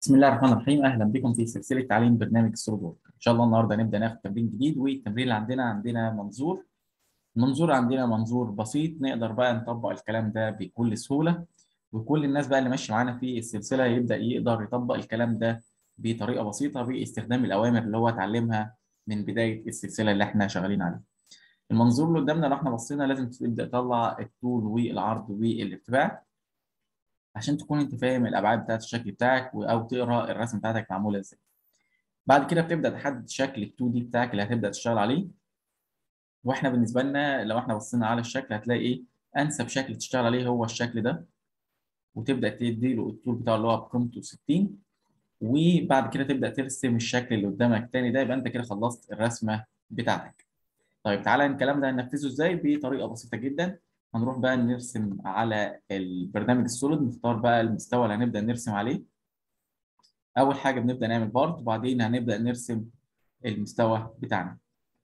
بسم الله الرحمن الرحيم اهلا بكم في سلسله تعليم برنامج السوليد وورك ان شاء الله النهارده هنبدا ناخد تمرين جديد والتمرين اللي عندنا عندنا منظور المنظور عندنا منظور بسيط نقدر بقى نطبق الكلام ده بكل سهوله وكل الناس بقى اللي ماشيه معانا في السلسله يبدا يقدر يطبق الكلام ده بطريقه بسيطه باستخدام الاوامر اللي هو اتعلمها من بدايه السلسله اللي احنا شغالين عليها المنظور اللي قدامنا لو احنا بصينا لازم تبدا تطلع الطول والعرض والارتفاع عشان تكون انت فاهم الابعاد بتاعت الشكل بتاعك او تقرا الرسم بتاعتك معموله ازاي بعد كده بتبدا تحدد شكل ال 2 دي بتاعك اللي هتبدا تشتغل عليه واحنا بالنسبه لنا لو احنا بصينا على الشكل هتلاقي ايه انسب شكل تشتغل عليه هو الشكل ده وتبدا تدي له الطول بتاعه اللي هو بقيمته 60 وبعد كده تبدا ترسم الشكل اللي قدامك التاني ده يبقى انت كده خلصت الرسمه بتاعتك طيب تعالى الكلام ده هننفذه ازاي بطريقه بسيطه جدا هنروح بقى نرسم على البرنامج السوليد نختار بقى المستوى اللي هنبدأ نرسم عليه أول حاجة بنبدأ نعمل بارت وبعدين هنبدأ نرسم المستوى بتاعنا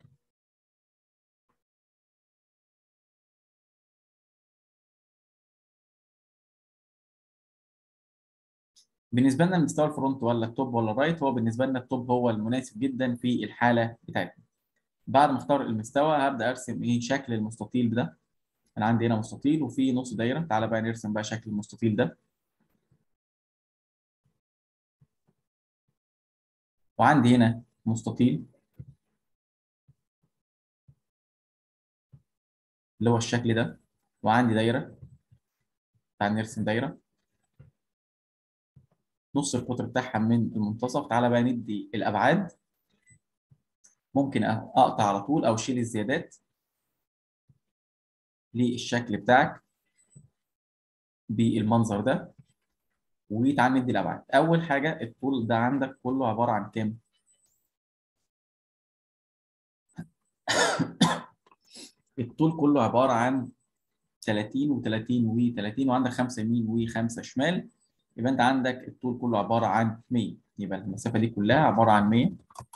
بالنسبة لنا المستوى الفرونت ولا التوب ولا الرايت هو بالنسبة لنا التوب هو المناسب جدا في الحالة بتاعتنا بعد ما اختار المستوى هبدأ أرسم إيه شكل المستطيل ده انا عندي هنا مستطيل وفي نص دايره تعالى بقى نرسم بقى شكل المستطيل ده وعندي هنا مستطيل اللي هو الشكل ده وعندي دايره تعالى نرسم دايره نص القطر بتاعها من المنتصف تعالى بقى ندي الابعاد ممكن اقطع على طول او اشيل الزيادات للشكل بتاعك بالمنظر ده وتعال ندي الابعاد اول حاجه الطول ده عندك كله عباره عن كام الطول كله عباره عن 30 و30 و30 وعندك 5 يمين و5 شمال يبقى انت عندك الطول كله عباره عن 100 يبقى المسافه دي كلها عباره عن 100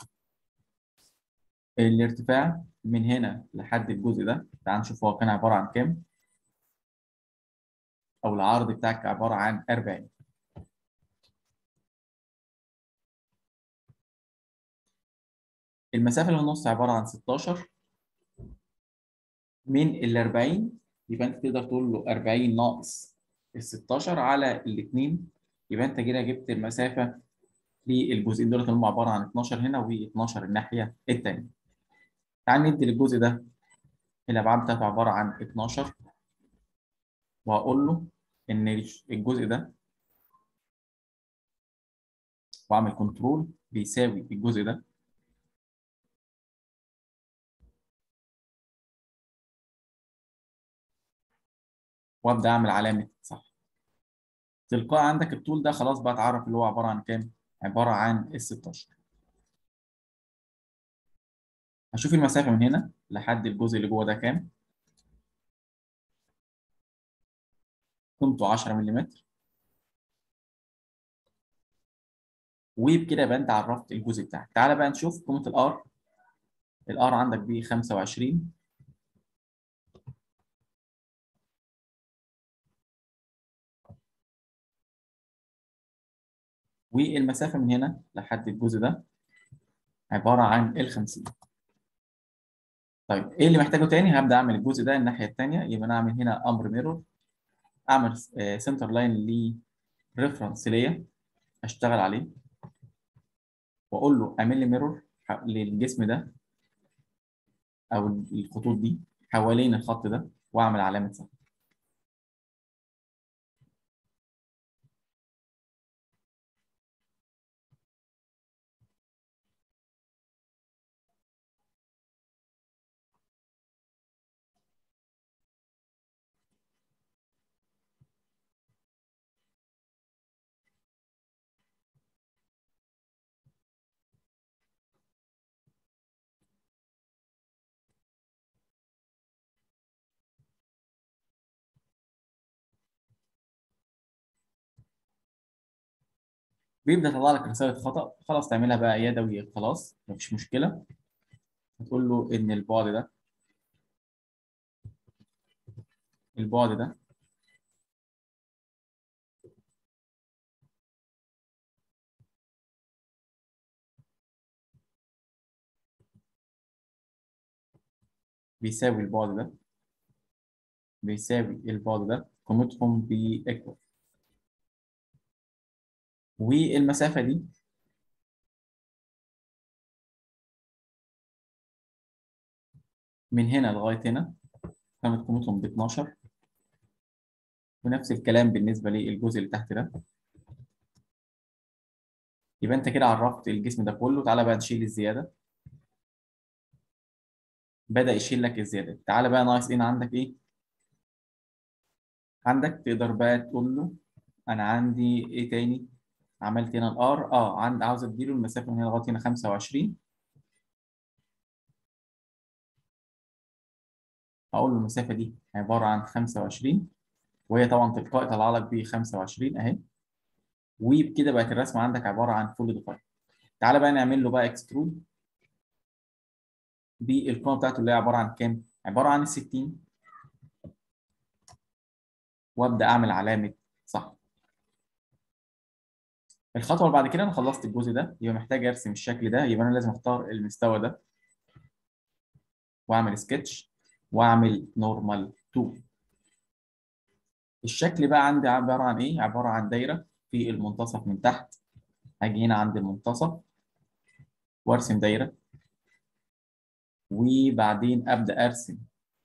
الارتفاع من هنا لحد الجزء ده تعال نشوف هو كان عبارة عن كام أو العرض بتاعك عبارة عن 40 المسافة اللي في النص عبارة عن 16 من ال 40 يبقى أنت تقدر تقول له 40 ناقص ال 16 على الاثنين يبقى أنت كده جبت المسافة للجزئين دول اللي هم عبارة عن 12 هنا و12 الناحية الثانية. تعال ندي للجزء ده الابعاد بتاعته عباره عن 12 وهقول له ان الجزء ده واعمل كنترول بيساوي الجزء ده وابدا اعمل علامه صح تلقائي عندك الطول ده خلاص بقى اتعرف اللي هو عباره عن كام عباره عن ال 16 هشوف المسافة من هنا لحد الجزء اللي جوه ده كام قيمته 10 ملم وبكده يبقى انت عرفت الجزء بتاعك تعالى بقى نشوف قيمة الار الار عندك ب 25 والمسافة من هنا لحد الجزء ده عبارة عن ال 50 طيب ايه اللي محتاجه تاني هبدا اعمل الجزء ده الناحيه الثانيه يبقى انا اعمل هنا امر ميرور اعمل سنتر لاين لريفرنس ليا اشتغل عليه واقول له اعمل لي ميرور للجسم ده او الخطوط دي حوالين الخط ده واعمل علامه صح بيبدا يطلع لك رساله خطا خلاص تعملها بقى يدوي خلاص مفيش مشكله هتقول له ان البعد ده البعد ده بيساوي البعد ده بيساوي البعد ده قيمتهم بإيكوال والمسافة دي من هنا لغاية هنا كانت قيمتهم ب 12 ونفس الكلام بالنسبة للجزء اللي تحت ده يبقى انت كده عرفت الجسم ده كله تعالى بقى نشيل الزيادة بدأ يشيل لك الزيادة تعالى بقى ناقص ان عندك ايه عندك تقدر بقى تقول له انا عندي ايه تاني عملت هنا الار اه عند عاوز اديله المسافة من هنا لغاية هنا 25 هقول له المسافة دي عبارة عن 25 وهي طبعا تلقائي طالعة لك ب 25 اهي وبكده بقت الرسمة عندك عبارة عن فول ديفاين تعالى بقى نعمل له بقى اكسترود بالقيمة بتاعته اللي هي عبارة عن كام؟ عبارة عن ال 60 وابدا اعمل علامة صح الخطوة اللي بعد كده انا خلصت الجزء ده يبقى محتاج ارسم الشكل ده يبقى انا لازم اختار المستوى ده واعمل سكتش واعمل نورمال 2 الشكل بقى عندي عبارة عن ايه؟ عبارة عن دايرة في المنتصف من تحت هاجي هنا عند المنتصف وارسم دايرة وبعدين ابدا ارسم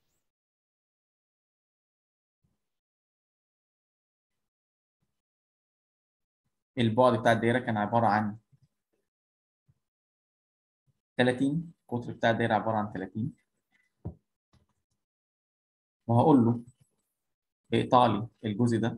البعد بتاع الدايرة كان عبارة عن 30 القطر بتاع الدايرة عبارة عن 30 وهقول له اقطع لي الجزء ده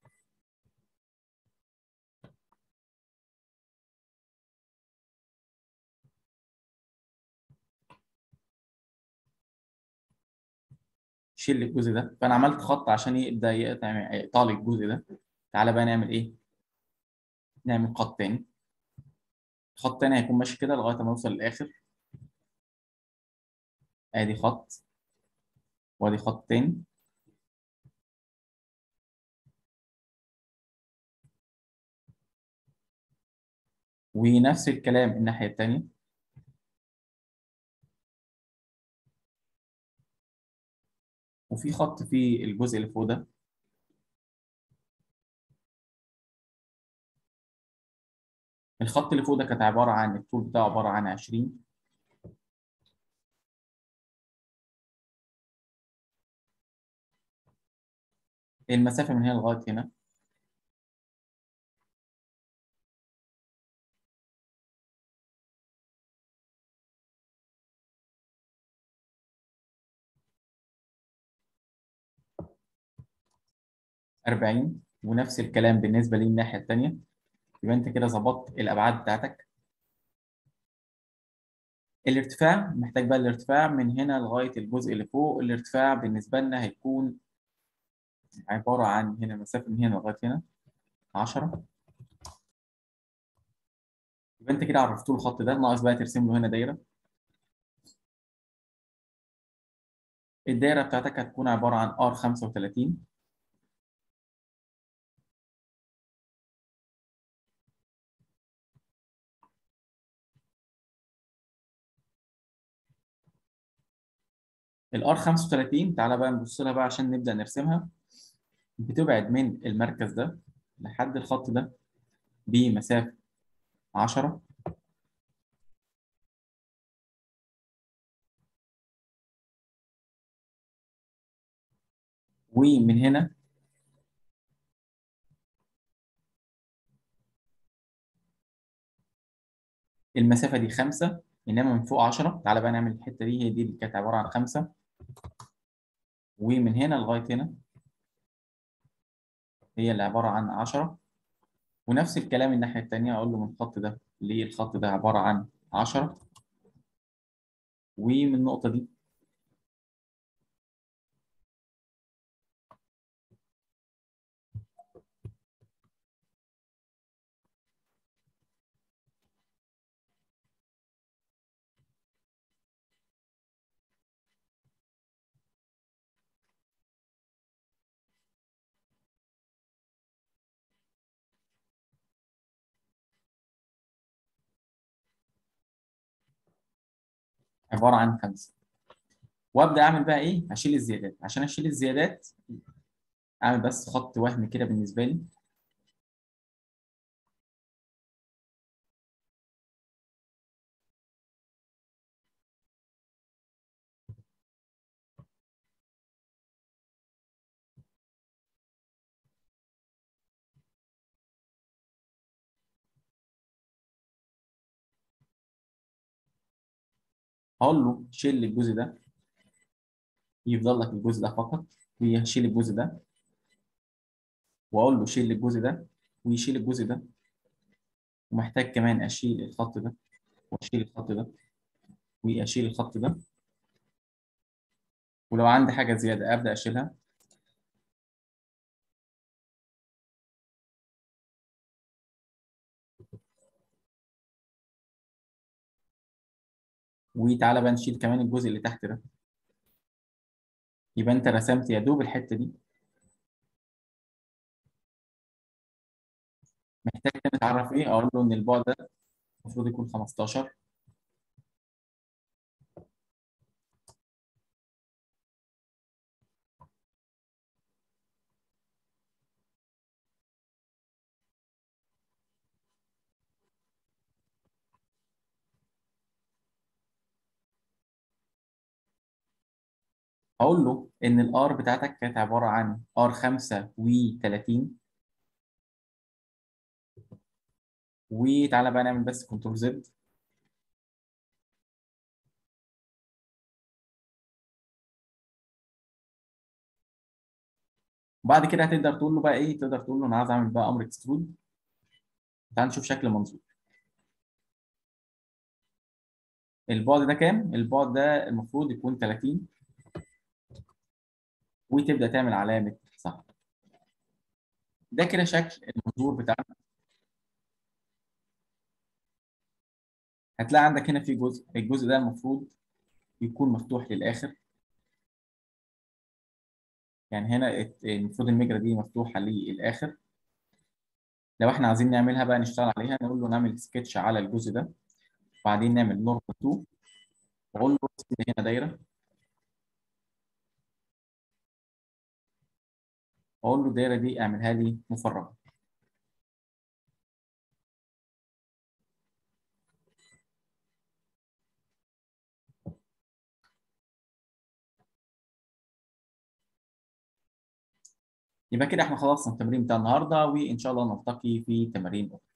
شيل لي الجزء ده فانا عملت خط عشان يبدا يقطع يقطع لي الجزء ده تعالى بقى نعمل ايه نعمل خط تاني خط تاني هيكون ماشي كده لغايه ما نوصل للاخر ادي خط وادي خط تاني ونفس الكلام الناحيه التانيه وفي خط في الجزء اللي فوق ده الخط اللي فوق ده كانت عبارة عن الطول بتاعه عبارة عن 20 المسافة من هنا لغاية هنا أربعين ونفس الكلام بالنسبة للناحية التانية يبقى أنت كده ظبطت الأبعاد بتاعتك الارتفاع محتاج بقى الارتفاع من هنا لغاية الجزء اللي فوق الارتفاع بالنسبة لنا هيكون عبارة عن هنا مسافة من هنا لغاية هنا 10 يبقى أنت كده عرفت له الخط ده ناقص بقى ترسم له هنا دايرة الدايرة بتاعتك هتكون عبارة عن ار 35 الار 35 تعالى بقى نبص لها بقى عشان نبدأ نرسمها بتبعد من المركز ده لحد الخط ده بمسافة 10 ومن هنا المسافة دي 5 إنما من فوق 10 تعالى بقى نعمل الحتة دي هي دي اللي كانت عبارة عن 5 ومن هنا لغاية هنا هي اللي عبارة عن 10 ونفس الكلام الناحية التانية أقول له من الخط ده للخط ده عبارة عن 10 ومن النقطة دي عبارة عن 5 وابدا اعمل بقى ايه اشيل الزيادات عشان اشيل الزيادات اعمل بس خط وهمي كده بالنسبه لي هقول له شيل لي الجزء ده يفضل لك الجزء ده فقط ويشيل الجزء ده واقول له شيل الجزء ده ويشيل الجزء ده ومحتاج كمان اشيل الخط ده واشيل الخط ده واشيل الخط ده ولو عندي حاجه زياده ابدا اشيلها وتعالى بقى نشيل كمان الجزء اللي تحت ده يبقى انت رسمت يا دوب الحته دي محتاج تاني تعرف ايه اقول له ان البعد ده المفروض يكون 15 هقول له ان الار بتاعتك كانت عباره عن ار 5 و30 وتعالى بقى نعمل بس كنترول زد وبعد كده هتقدر تقول له بقى ايه تقدر تقول له انا عايز اعمل بقى امر اكسترود تعال نشوف شكل منظور البعد ده كام البعد ده المفروض يكون 30 وتبدا تعمل علامه صح ده كده شكل المنظور بتاعنا هتلاقي عندك هنا في جزء الجزء ده المفروض يكون مفتوح للاخر يعني هنا المفروض المجرى دي مفتوحه للاخر لو احنا عايزين نعملها بقى نشتغل عليها نقول له نعمل سكتش على الجزء ده وبعدين نعمل نورمال 2 واقول له ارسم لي هنا دايره واقول له الدايره دي اعملها لي مفرغه يبقى كده احنا خلصنا التمرين بتاع النهارده وان شاء الله نلتقي في تمارين اخرى